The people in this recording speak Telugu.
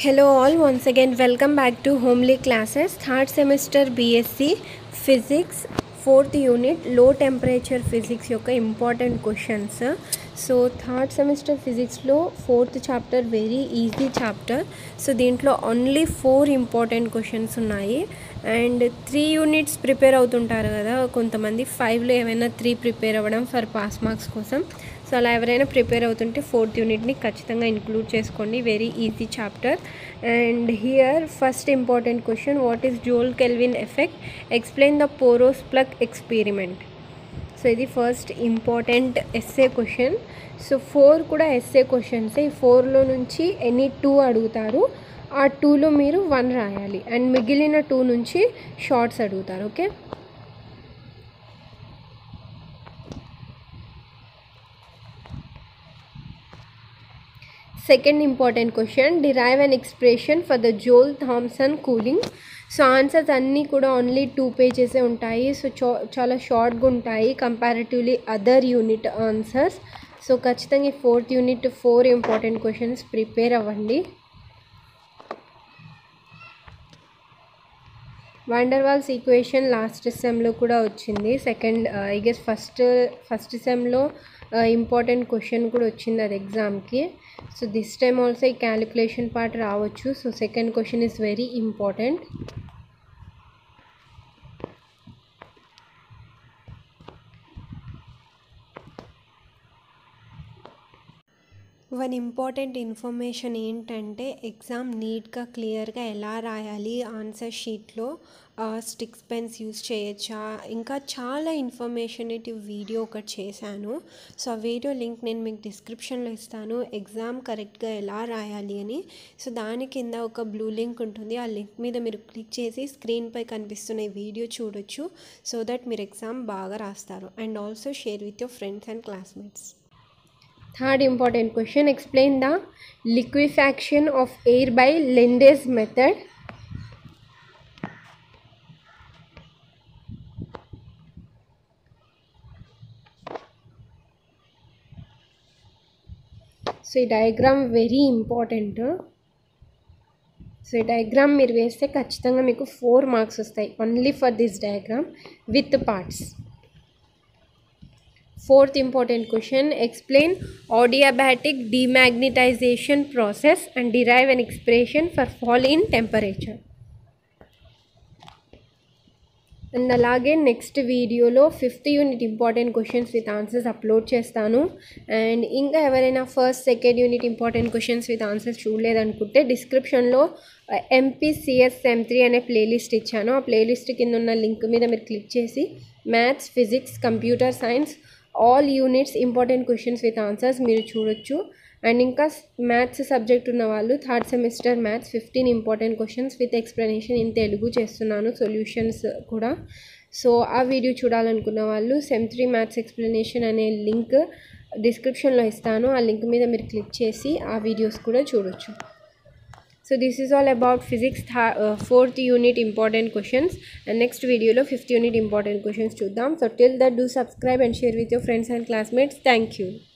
Hello all, once again welcome back to Homely Classes, third semester BSc Physics, fourth unit low temperature physics యొక్క important questions so third semester ఫిజిక్స్లో fourth chapter very easy chapter so దీంట్లో ఓన్లీ ఫోర్ ఇంపార్టెంట్ క్వశ్చన్స్ ఉన్నాయి అండ్ త్రీ యూనిట్స్ ప్రిపేర్ అవుతుంటారు కదా కొంతమంది ఫైవ్లో ఏమైనా త్రీ ప్రిపేర్ అవ్వడం ఫర్ పాస్ మార్క్స్ కోసం సో అలా ఎవరైనా ప్రిపేర్ అవుతుంటే ఫోర్త్ యూనిట్ని ఖచ్చితంగా ఇంక్లూడ్ చేసుకోండి very easy chapter and here first important question what is Joule Kelvin effect explain the porous plug experiment so ఇది first important SA question so four కూడా ఎస్ఏ క్వశ్చన్స్ ఈ ఫోర్లో నుంచి ఎనీ టూ అడుగుతారు ఆ టూలో మీరు వన్ రాయాలి అండ్ మిగిలిన టూ నుంచి షార్ట్స్ అడుగుతారు okay second important question derive an expression for the Joule Thomson cooling so answers అన్నీ కూడా ఓన్లీ టూ పేజెసే ఉంటాయి సో చా చాలా షార్ట్గా ఉంటాయి comparatively other unit answers so ఖచ్చితంగా ఈ fourth unit four important questions prepare అవ్వండి వండర్ వాల్స్ ఈక్వేషన్ లాస్ట్ సెమ్లో కూడా వచ్చింది second I guess first first సెమ్లో ఇంపార్టెంట్ క్వశ్చన్ కూడా వచ్చింది అది ఎగ్జామ్కి సో దిస్ టైమ్ ఆల్సో ఈ క్యాలిక్యులేషన్ పార్ట్ రావచ్చు so second question is very important one important information ఏంటంటే ఎగ్జామ్ నీట్గా క్లియర్గా ఎలా రాయాలి ఆన్సర్ షీట్లో స్టిక్స్ పెన్స్ యూస్ చేయొచ్చా ఇంకా చాలా ఇన్ఫర్మేషనేటివ్ వీడియో ఒకటి చేశాను సో ఆ వీడియో లింక్ నేను మీకు డిస్క్రిప్షన్లో ఇస్తాను ఎగ్జామ్ కరెక్ట్గా ఎలా రాయాలి అని సో దాని కింద ఒక బ్లూ లింక్ ఉంటుంది ఆ లింక్ మీద మీరు క్లిక్ చేసి స్క్రీన్పై కనిపిస్తున్న ఈ వీడియో చూడొచ్చు సో దట్ మీరు ఎగ్జామ్ బాగా రాస్తారు and also share with your friends and classmates Third important question explain the liquefaction of air by Linde's method. So ఈ డయాగ్రామ్ వెరీ ఇంపార్టెంట్ సో ఈ డయాగ్రామ్ మీరు వేస్తే ఖచ్చితంగా మీకు ఫోర్ మార్క్స్ వస్తాయి only for this diagram with parts Fourth important question explain adiabatic demagnetization process and derive an expression for fall in temperature. And అలాగే నెక్స్ట్ వీడియోలో fifth unit important questions with answers upload చేస్తాను అండ్ ఇంకా ఎవరైనా first second unit important questions with answers చూడలేదనుకుంటే డిస్క్రిప్షన్లో ఎంపీసీఎస్ ఎం త్రీ అనే ప్లేలిస్ట్ ఇచ్చాను ఆ ప్లేలిస్ట్ కింద ఉన్న లింక్ మీద మీరు క్లిక్ చేసి maths physics computer science all units important questions with answers మీరు చూడొచ్చు అండ్ ఇంకా మ్యాథ్స్ సబ్జెక్ట్ ఉన్న వాళ్ళు third semester maths fifteen important questions with explanation in Telugu చేస్తున్నాను సొల్యూషన్స్ కూడా సో ఆ వీడియో చూడాలనుకున్న వాళ్ళు సెమ్ త్రీ మ్యాథ్స్ ఎక్స్ప్లెనేషన్ అనే లింక్ డిస్క్రిప్షన్లో ఇస్తాను ఆ లింక్ మీద మీరు క్లిక్ చేసి ఆ వీడియోస్ కూడా చూడొచ్చు so this is all about physics fourth unit important questions and next వీడియోలో ఫిఫ్త్ యూనిట్ ఇంపార్టెంట్ క్వశ్చన్స్ చూద్దాం so till that do subscribe and share with your friends and classmates thank you